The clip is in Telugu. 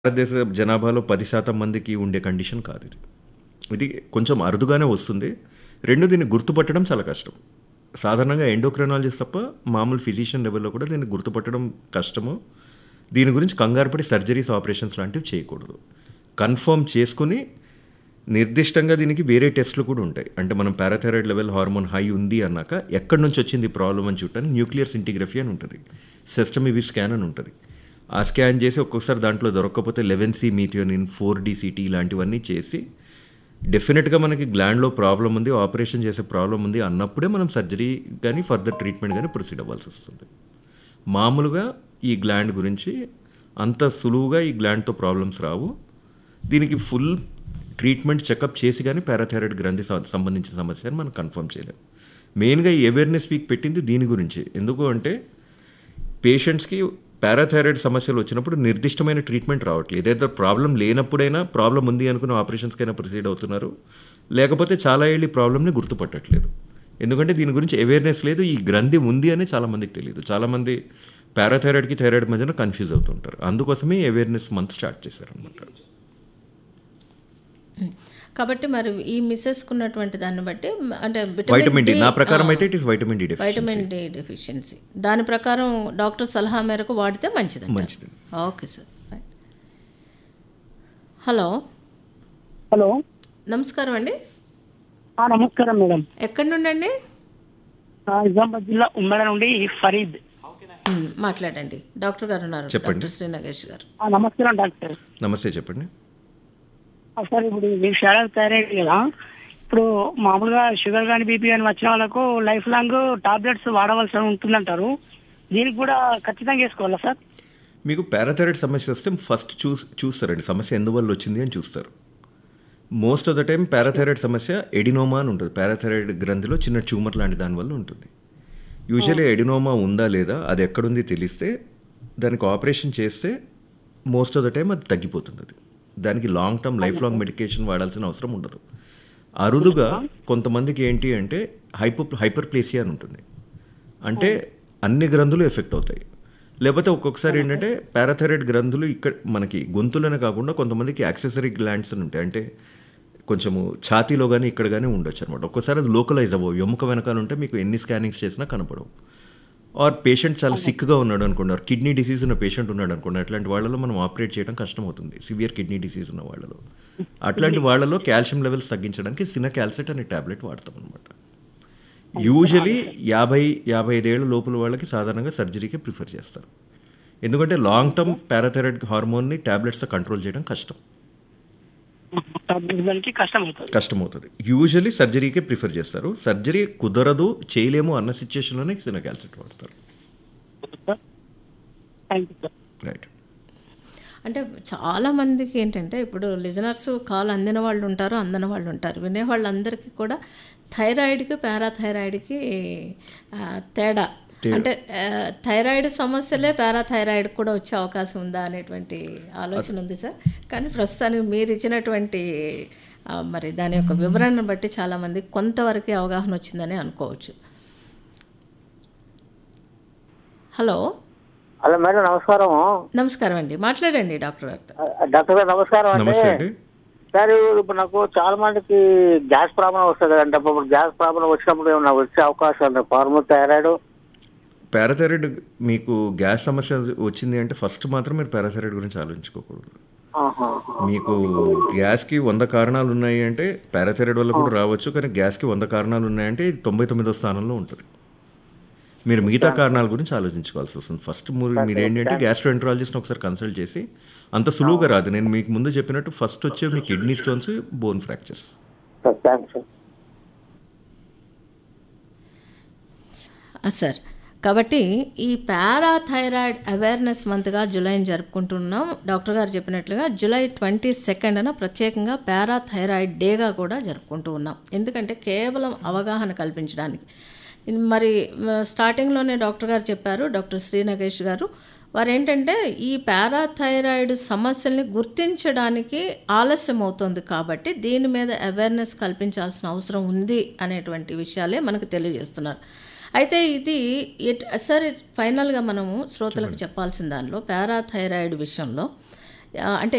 భారతదేశ జనాభాలో పది శాతం మందికి ఉండే కండిషన్ కాదు ఇది ఇది కొంచెం అరుదుగానే వస్తుంది రెండు దీన్ని గుర్తుపట్టడం చాలా కష్టం సాధారణంగా ఎండోక్రైనాలజిస్ట్ తప్ప మామూలు ఫిజిషియన్ లెవెల్లో కూడా దీన్ని గుర్తుపట్టడం కష్టము దీని గురించి కంగారుపడి సర్జరీస్ ఆపరేషన్స్ లాంటివి చేయకూడదు కన్ఫర్మ్ చేసుకుని నిర్దిష్టంగా దీనికి వేరే టెస్ట్లు కూడా ఉంటాయి అంటే మనం పారాథైరాయిడ్ లెవెల్ హార్మోన్ హై ఉంది అన్నాక ఎక్కడి నుంచి వచ్చింది ప్రాబ్లం అని చూడటానికి న్యూక్లియర్ సింటిగ్రఫీ అని ఉంటుంది సెస్టమివి స్కాన్ అని ఉంటుంది ఆ స్కాన్ చేసి ఒక్కొక్కసారి దాంట్లో దొరకకపోతే eleven C methionine four D CT ఇలాంటివన్నీ చేసి డెఫినెట్గా మనకి గ్లాండ్లో ప్రాబ్లం ఉంది ఆపరేషన్ చేసే ప్రాబ్లం ఉంది అన్నప్పుడే మనం సర్జరీ కానీ ఫర్దర్ ట్రీట్మెంట్ కానీ ప్రొసీడ్ అవ్వాల్సి వస్తుంది మామూలుగా ఈ గ్లాండ్ గురించి అంత సులువుగా ఈ గ్లాండ్తో ప్రాబ్లమ్స్ రావు దీనికి ఫుల్ ట్రీట్మెంట్ చెకప్ చేసి కానీ పారాథైరాయిడ్ గ్రంథి సం- సంబంధించిన సమస్య అని మనం కన్ఫర్మ్ చేయలేం మెయిన్గా ఈ అవేర్నెస్ వీక్ పెట్టింది దీని గురించి ఎందుకు అంటే పేషెంట్స్కి పారాథైరాయిడ్ సమస్యలు వచ్చినప్పుడు నిర్దిష్టమైన ట్రీట్మెంట్ రావట్లేదు ఏదైతే ప్రాబ్లం లేనప్పుడైనా ప్రాబ్లం ఉంది అనుకుని ఆపరేషన్స్కైనా ప్రొసీడ్ అవుతున్నారు లేకపోతే చాలా ఏళ్ళు ఈ ప్రాబ్లమ్ని గుర్తుపట్టట్లేదు ఎందుకంటే దీని గురించి అవేర్నెస్ లేదు ఈ గ్రంథి ఉంది అని చాలామందికి తెలియదు చాలామంది పారాథైరాయిడ్కి థైరాయిడ్ మధ్యన కన్ఫ్యూజ్ అవుతుంటారు అందుకోసమే అవేర్నెస్ మంత్ స్టార్ట్ చేశారనమాట కాబట్టి మరి ఈ మిస్సెస్ ఉన్నటువంటి దాన్ని బట్టి అంటే వైటమిన్ డి D, నా ప్రకారం ఆ, అయితే it is vitamin D vitamin D deficiency దాని ప్రకారం డాక్టర్ సలహా మేరకు వాడితే మంచిది మంచిది okay sir right hello hello నమస్కారం అండి ఆ, నమస్కారం మేడం ఎక్కడి నుండి అండి ఆ, నిజామాబాద్ జిల్లా ఉమ్మడి నుండి ఫరీద్ మ్, మాట్లాడండి డాక్టర్ గారు ఉన్నారు చెప్పండి. డాక్టర్ శ్రీ నగేష్ గారు ఆ, నమస్కారం డాక్టర్ నమస్తే చెప్పండి ఆ, సార్ ఇప్పుడు మీకు షుగర్ థైరాయిడ్ కదా ఇప్పుడు మామూలుగా షుగర్ కానీ బీపీ కానీ వచ్చిన వాళ్ళకు లైఫ్ లాంగ్ టాబ్లెట్స్ వాడవలసి ఉంటుందంటారు దీనికి కూడా ఖచ్చితంగా వేసుకోవాలా సార్ మీకు పారాథైరాయిడ్ సమస్య వస్తే ఫస్ట్ చూస్ చూస్తారండి సమస్య ఎందువల్ల వచ్చింది అని చూస్తారు most of the time parathyroid సమస్య ఎడినోమా అని ఉంటుంది పారాథైరాయిడ్ గ్రంథిలో చిన్న ట్యూమర్ లాంటి దానివల్ల ఉంటుంది యూజువల్లీ ఎడినోమా ఉందా లేదా అది ఎక్కడుంది తెలిస్తే దానికి ఆపరేషన్ చేస్తే మోస్ట్ ఆఫ్ ద టైం అది తగ్గిపోతుంది అది దానికి long term life long medication వాడాల్సిన అవసరం ఉండదు అరుదుగా కొంతమందికి ఏంటి అంటే హైపో హైపర్ ప్లేసియా అని ఉంటుంది అంటే అన్ని గ్రంథులు ఎఫెక్ట్ అవుతాయి లేకపోతే ఒక్కొక్కసారి ఏంటంటే పారాథైరాయిడ్ గ్రంథులు ఇక్కడ మనకి గొంతులోనే కాకుండా కొంతమందికి యాక్సెసరీ గ్లాండ్స్ అని ఉంటాయి అంటే కొంచెము ఛాతీలో కానీ ఇక్కడ కానీ ఉండొచ్చు అనమాట ఒక్కోసారి అది లోకలైజ్ అవ్వవు ఎముక వెనకాల ఉంటే మీకు ఎన్ని స్కానింగ్స్ చేసినా కనపడవు ఆర్ పేషెంట్ చాలా సిక్గా ఉన్నాడు అనుకున్నారు కిడ్నీ డిసీజ్ ఉన్న పేషెంట్ ఉన్నాడు అనుకున్నారు అట్లాంటి వాళ్ళలో మనం ఆపరేట్ చేయడం కష్టం అవుతుంది సివియర్ కిడ్నీ డిసీజ్ ఉన్న వాళ్ళలో అట్లాంటి వాళ్ళలో కాల్షియం లెవెల్స్ తగ్గించడానికి సిన క్యాల్సెట్ అనే టాబ్లెట్ వాడతాం అనమాట యూజువలీ యాభై యాభై ఐదేళ్ల లోపల వాళ్ళకి సాధారణంగా సర్జరీకే ప్రిఫర్ చేస్తారు ఎందుకంటే లాంగ్ టర్మ్ పారాథైరాయిడ్ హార్మోన్ని టాబ్లెట్స్తో కంట్రోల్ చేయడం కష్టం టాబ్లెట్స్ దానికి కష్టం అవుతుంది కష్టమవుతుంది యూజువలీ సర్జరీకే ప్రిఫర్ చేస్తారు సర్జరీ కుదరదు చేయలేము అన్న సిచ్యుయేషన్లోనే సిన క్యాల్సెట్ వాడతారు థ్యాంక్ యూ సార్ రైట్ అంటే చాలా మందికి ఏంటంటే ఇప్పుడు లిజనర్స్ కాల్ అందిన వాళ్ళు ఉంటారు అందని వాళ్ళు ఉంటారు వినే వాళ్ళందరికీ కూడా థైరాయిడ్కి పారాథైరాయిడ్కి ఆ, తేడా అంటే ఆ, థైరాయిడ్ సమస్యలే పారాథైరాయిడ్ కూడా వచ్చే అవకాశం ఉందా అనేటువంటి ఆలోచన ఉంది సార్ కానీ ప్రస్తుతానికి మీరు ఇచ్చినటువంటి ఆ, మరి దాని యొక్క వివరణను బట్టి చాలామంది కొంతవరకు అవగాహన వచ్చిందని అనుకోవచ్చు హలో హలో మేడం నమస్కారం నమస్కారం అండి మాట్లాడండి డాక్టర్ గారితో డాక్టర్ గారు నమస్కారం అంటే నమస్తే అండి సార్ ఇప్పుడు నాకు చాలా మందికి గ్యాస్ ప్రాబ్లం వస్తుంది కదండి అప్పుడు గ్యాస్ ప్రాబ్లం వచ్చినప్పుడు ఏమన్నా వచ్చే అవకాశం ఉంది ఫార్మల్ థైరాయిడ్ పారాథైరాయిడ్ మీకు గ్యాస్ సమస్య వచ్చింది అంటే ఫస్ట్ మాత్రం మీరు పారాథైరాయిడ్ గురించి ఆలోచించుకోకూడదు మీకు గ్యాస్కి వంద కారణాలు ఉన్నాయి అంటే పారాథైరాయిడ్ వల్ల కూడా రావచ్చు కానీ గ్యాస్కి వంద కారణాలు ఉన్నాయంటే ఇది తొంభై తొమ్మిదో స్థానంలో ఉంటుంది మీరు మిగతా కారణాల గురించి ఆలోచించుకోవాల్సి వస్తుంది ఫస్ట్ మీరు మీరు ఏంటంటే గ్యాస్ట్రోఎంట్రాలజిస్ట్ని ఒకసారి కన్సల్ట్ చేసి అంత సులువుగా రాదు నేను మీకు ముందు చెప్పినట్టు ఫస్ట్ వచ్చే మీ kidney stones bone fractures sir thanks sir ఆ, సార్ కాబట్టి ఈ పారాథైరాయిడ్ అవేర్నెస్ మంత్గా జూలైని జరుపుకుంటున్నాం డాక్టర్ గారు చెప్పినట్లుగా జూలై ట్వంటీ సెకండ్న ప్రత్యేకంగా పారాథైరాయిడ్ డేగా కూడా జరుపుకుంటూ ఉన్నాం ఎందుకంటే కేవలం అవగాహన కల్పించడానికి మరి మ, స్టార్టింగ్లోనే డాక్టర్ గారు చెప్పారు డాక్టర్ శ్రీ నగేష్ గారు వారు ఏంటంటే ఈ పారాథైరాయిడ్ సమస్యల్ని గుర్తించడానికి ఆలస్యం అవుతుంది కాబట్టి దీని మీద అవేర్నెస్ కల్పించాల్సిన అవసరం ఉంది అనేటువంటి విషయాలే మనకు తెలియజేస్తున్నారు అయితే ఇది ఎట్- సరే ఫైనల్గా మనము శ్రోతలకు చెప్పాల్సిన దానిలో పారాథైరాయిడ్ విషయంలో ఆ, అంటే